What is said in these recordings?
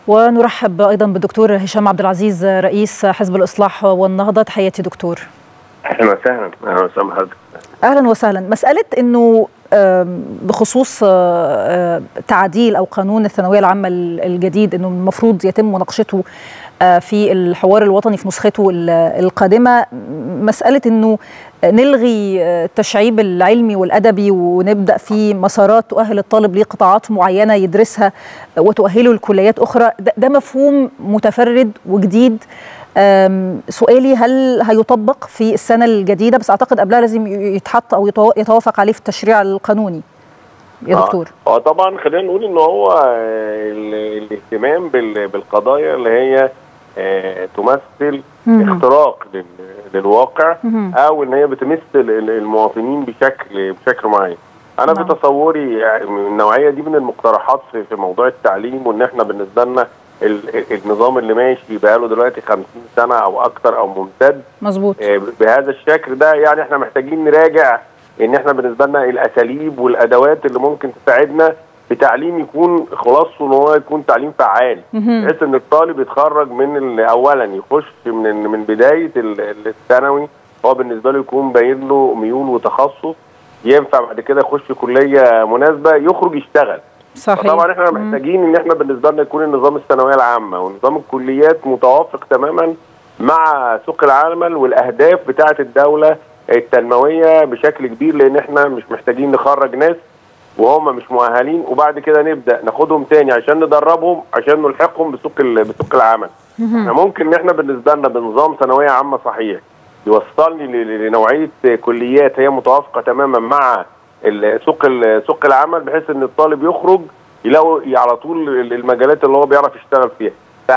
ونرحب ايضا بالدكتور هشام عبد العزيز رئيس حزب الاصلاح والنهضه تحياتي دكتور اهلا وسهلا اهلا وسهلا بحضرتك اهلا وسهلا مساله انه بخصوص تعديل او قانون الثانويه العامه الجديد انه المفروض يتم مناقشته في الحوار الوطني في نسخته القادمه مساله انه نلغي التشعيب العلمي والادبي ونبدا في مسارات تؤهل الطالب لقطاعات معينه يدرسها وتؤهله لكليات اخرى ده مفهوم متفرد وجديد سؤالي هل هيطبق في السنه الجديده بس اعتقد قبلها لازم يتحط او يتوافق عليه في التشريع القانوني يا دكتور اه طبعا خلينا نقول ان هو الاهتمام بالقضايا اللي هي آه تمثل مم. اختراق للواقع مم. او ان هي بتمثل المواطنين بشكل بشكل معين انا نعم. بتصوري يعني النوعيه دي من المقترحات في, في موضوع التعليم وان احنا بالنسبه لنا النظام اللي ماشي بقاله دلوقتي 50 سنه او اكتر او ممتد مظبوط آه بهذا الشكل ده يعني احنا محتاجين نراجع ان احنا بالنسبه لنا الاساليب والادوات اللي ممكن تساعدنا في تعليم يكون خلاصه ان هو يكون تعليم فعال بحيث ان الطالب يتخرج من اولا يخش من من بدايه الثانوي هو بالنسبه له يكون باين له ميول وتخصص ينفع بعد كده يخش كليه مناسبه يخرج يشتغل صحيح طبعا احنا محتاجين ان احنا بالنسبه لنا يكون النظام الثانويه العامه ونظام الكليات متوافق تماما مع سوق العمل والاهداف بتاعه الدوله التنمويه بشكل كبير لان احنا مش محتاجين نخرج ناس وهم مش مؤهلين وبعد كده نبدا ناخدهم تاني عشان ندربهم عشان نلحقهم بسوق بسوق العمل احنا ممكن ان احنا بالنسبه لنا بنظام ثانويه عامه صحيح يوصلني لنوعيه كليات هي متوافقه تماما مع سوق سوق العمل بحيث ان الطالب يخرج يلاقوا على طول المجالات اللي هو بيعرف يشتغل فيها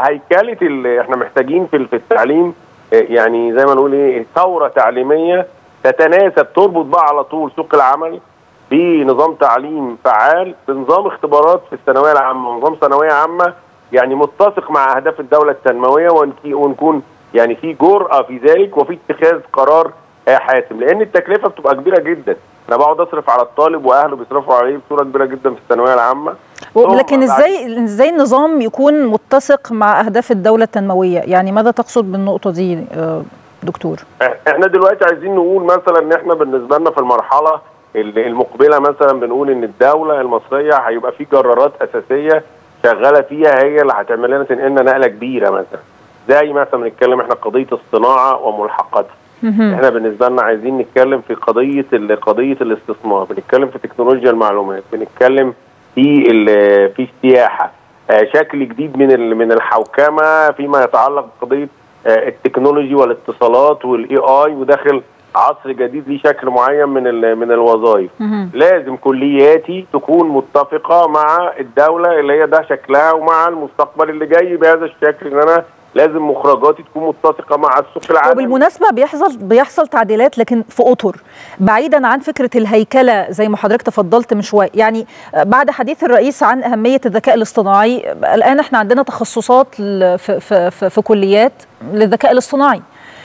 فهيكله احنا محتاجين في التعليم يعني زي ما نقول ايه ثوره تعليميه تتناسب تربط بقى على طول سوق العمل بنظام تعليم فعال بنظام اختبارات في الثانويه العامه ونظام ثانويه عامه يعني متسق مع اهداف الدوله التنمويه ونكون يعني في جرأه في ذلك وفي اتخاذ قرار حاسم لان التكلفه بتبقى كبيره جدا انا بقعد اصرف على الطالب واهله بيصرفوا عليه بصوره كبيره جدا في الثانويه العامه لكن ازاي ازاي النظام يكون متسق مع اهداف الدوله التنمويه يعني ماذا تقصد بالنقطه دي دكتور احنا دلوقتي عايزين نقول مثلا ان احنا بالنسبه لنا في المرحله المقبله مثلا بنقول ان الدوله المصريه هيبقى في قرارات اساسيه شغاله فيها هي اللي هتعمل لنا تنقلنا نقله كبيره مثلا زي مثلا بنتكلم احنا قضيه الصناعه وملحقاتها احنا بالنسبه لنا عايزين نتكلم في قضيه قضيه الاستثمار بنتكلم في تكنولوجيا المعلومات بنتكلم في في السياحه شكل جديد من من الحوكمه فيما يتعلق بقضيه التكنولوجي والاتصالات والاي اي وداخل عصر جديد ليه شكل معين من من الوظائف لازم كلياتي تكون متفقه مع الدوله اللي هي ده شكلها ومع المستقبل اللي جاي بهذا الشكل ان انا لازم مخرجاتي تكون متسقه مع السوق العالمي وبالمناسبه بيحصل بيحصل تعديلات لكن في اطر بعيدا عن فكره الهيكله زي ما حضرتك تفضلت من شويه يعني بعد حديث الرئيس عن اهميه الذكاء الاصطناعي الان احنا عندنا تخصصات في في في, في كليات للذكاء الاصطناعي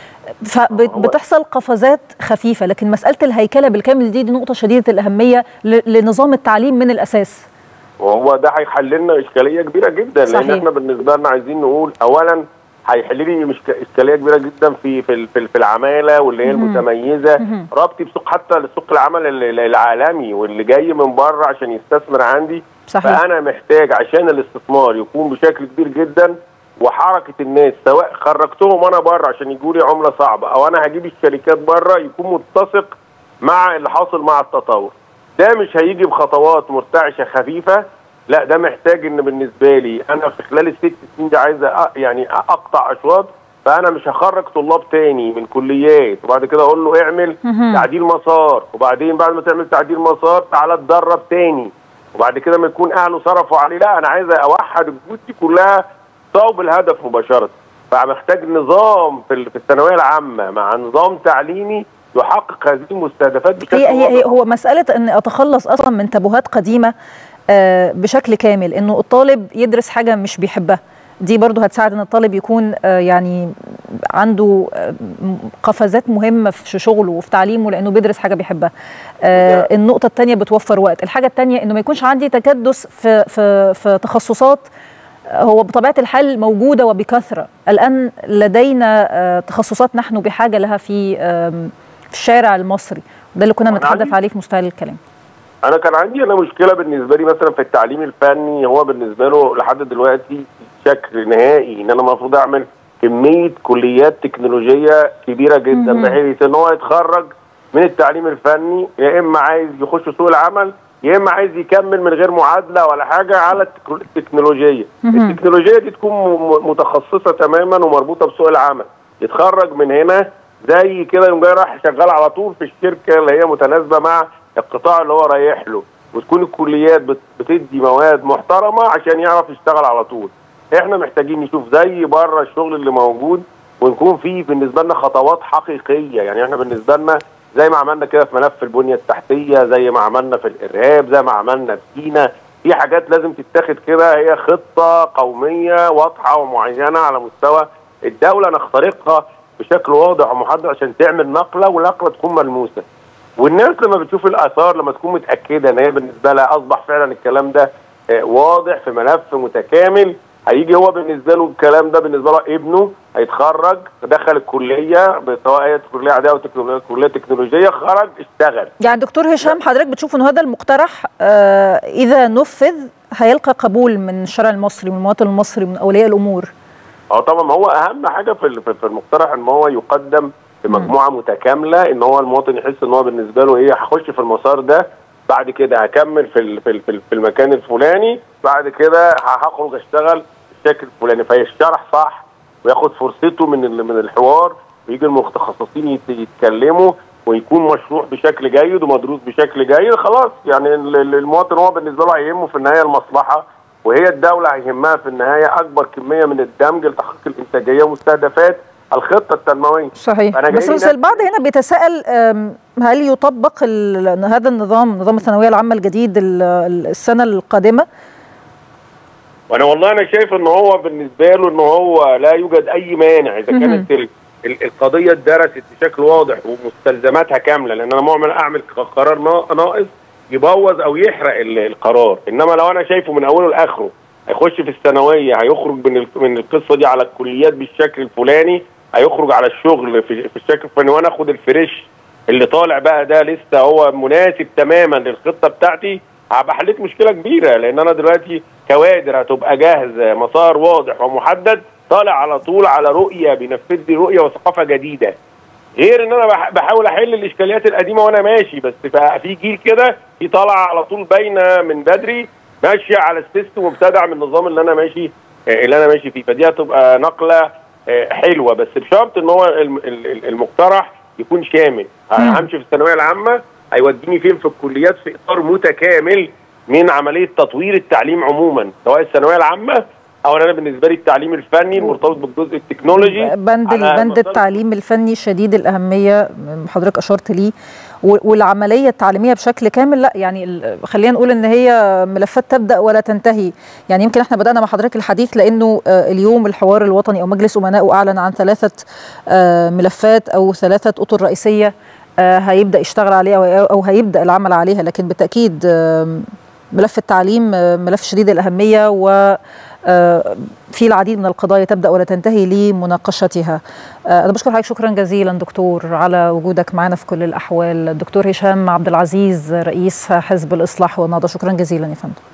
فبتحصل قفزات خفيفه لكن مساله الهيكله بالكامل دي, دي نقطه شديده الاهميه لنظام التعليم من الاساس وهو ده هيحل لنا اشكاليه كبيره جدا صحيح. لان احنا بالنسبه لنا عايزين نقول اولا هيحل لي مش اشكاليه كبيره جدا في في في, في العماله واللي هي المتميزه ربطي بسوق حتى لسوق العمل العالمي واللي جاي من بره عشان يستثمر عندي صحيح. فانا محتاج عشان الاستثمار يكون بشكل كبير جدا وحركه الناس سواء خرجتهم انا بره عشان يجوا لي عمله صعبه او انا هجيب الشركات بره يكون متسق مع اللي حاصل مع التطور ده مش هيجي بخطوات مرتعشه خفيفه لا ده محتاج ان بالنسبه لي انا في خلال الست سنين دي عايز يعني اقطع اشواط فانا مش هخرج طلاب تاني من كليات وبعد كده اقول له اعمل تعديل مسار وبعدين بعد ما تعمل تعديل مسار تعالى اتدرب تاني وبعد كده ما يكون اهله صرفوا عليه لا انا عايز اوحد الجهود دي كلها صوب الهدف مباشره فمحتاج نظام في الثانويه العامه مع نظام تعليمي يحقق هذه المستهدفات بشكل هي, هي, هي هو مساله ان اتخلص اصلا من تابوهات قديمه آه بشكل كامل انه الطالب يدرس حاجه مش بيحبها دي برضو هتساعد ان الطالب يكون آه يعني عنده آه قفزات مهمه في شغله وفي تعليمه لانه بيدرس حاجه بيحبها آه النقطه الثانيه بتوفر وقت الحاجه الثانيه انه ما يكونش عندي تكدس في في في تخصصات هو بطبيعه الحال موجوده وبكثره الان لدينا تخصصات نحن بحاجه لها في في الشارع المصري ده اللي كنا بنتحدث عليه في مستهل الكلام انا كان عندي انا مشكله بالنسبه لي مثلا في التعليم الفني هو بالنسبه له لحد دلوقتي شكل نهائي ان انا المفروض اعمل كميه كليات تكنولوجيه كبيره جدا بحيث ان هو يتخرج من التعليم الفني يا اما عايز يخش سوق العمل يا اما عايز يكمل من غير معادله ولا حاجه على التكنولوجيه التكنولوجيه دي تكون متخصصه تماما ومربوطه بسوق العمل يتخرج من هنا زي كده يقوم جاي راح شغال على طول في الشركه اللي هي متناسبه مع القطاع اللي هو رايح له وتكون الكليات بتدي مواد محترمه عشان يعرف يشتغل على طول احنا محتاجين نشوف زي بره الشغل اللي موجود ونكون فيه بالنسبه لنا خطوات حقيقيه يعني احنا بالنسبه لنا زي ما عملنا كده في ملف البنيه التحتيه زي ما عملنا في الارهاب زي ما عملنا في سينا في حاجات لازم تتاخد كده هي خطه قوميه واضحه ومعينه على مستوى الدوله نخترقها بشكل واضح ومحدد عشان تعمل نقله ونقله تكون ملموسه والناس لما بتشوف الاثار لما تكون متاكده ان هي بالنسبه لها اصبح فعلا الكلام ده واضح في ملف متكامل هيجي هو بالنسبه له الكلام ده بالنسبه له ابنه هيتخرج دخل الكليه سواء هي كليه عاديه او كليه تكنولوجيه خرج اشتغل يعني دكتور هشام حضرتك بتشوف ان هذا المقترح آه اذا نفذ هيلقى قبول من الشارع المصري من المواطن المصري من اولياء الامور اه طبعا هو اهم حاجه في في المقترح ان هو يقدم بمجموعه متكامله ان هو المواطن يحس ان هو بالنسبه له ايه هخش في المسار ده بعد كده هكمل في في في المكان الفلاني بعد كده هخرج اشتغل بالشكل الفلاني فيشرح صح وياخد فرصته من من الحوار ويجي المتخصصين يتكلموا ويكون مشروع بشكل جيد ومدروس بشكل جيد خلاص يعني المواطن هو بالنسبه له هيهمه في النهايه المصلحه وهي الدوله هيهمها في النهايه اكبر كميه من الدمج لتحقيق الانتاجيه ومستهدفات الخطه التنمويه صحيح بس بس البعض هنا بيتساءل هل يطبق هذا النظام نظام الثانويه العامه الجديد السنه القادمه وانا والله انا شايف ان هو بالنسبه له ان هو لا يوجد اي مانع اذا كانت ال ال القضيه اتدرست بشكل واضح ومستلزماتها كامله لان انا معمل اعمل قرار ناقص يبوظ او يحرق القرار انما لو انا شايفه من اوله لاخره هيخش في الثانويه هيخرج من من القصه دي على الكليات بالشكل الفلاني هيخرج على الشغل في, في الشكل الفلاني وانا اخد الفريش اللي طالع بقى ده لسه هو مناسب تماما للخطه بتاعتي هبقى حليت مشكله كبيره لان انا دلوقتي كوادر هتبقى جاهزه مسار واضح ومحدد طالع على طول على رؤيه بينفذ لي رؤيه وثقافه جديده غير ان انا بحاول احل الاشكاليات القديمه وانا ماشي بس في جيل كده في طالعه على طول باينه من بدري ماشيه على السيستم وابتدع من النظام اللي انا ماشي اللي انا ماشي فيه فدي هتبقى نقله حلوه بس بشرط ان هو المقترح يكون شامل همشي في الثانويه العامه هيوديني فين في الكليات في اطار متكامل من عمليه تطوير التعليم عموما سواء الثانويه العامه او انا بالنسبه لي التعليم الفني المرتبط بالجزء التكنولوجي بند بند التعليم الفني شديد الاهميه حضرتك اشرت ليه والعمليه التعليميه بشكل كامل لا يعني خلينا نقول ان هي ملفات تبدا ولا تنتهي يعني يمكن احنا بدانا مع حضرتك الحديث لانه اليوم الحوار الوطني او مجلس امنائه اعلن عن ثلاثه ملفات او ثلاثه اطر رئيسيه هيبدا يشتغل عليها او هيبدا العمل عليها لكن بالتاكيد ملف التعليم ملف شديد الاهميه و في العديد من القضايا تبدا ولا تنتهي لمناقشتها. انا بشكر حضرتك شكرا جزيلا دكتور على وجودك معنا في كل الاحوال. الدكتور هشام عبد العزيز رئيس حزب الاصلاح والنهضه شكرا جزيلا يا فندم.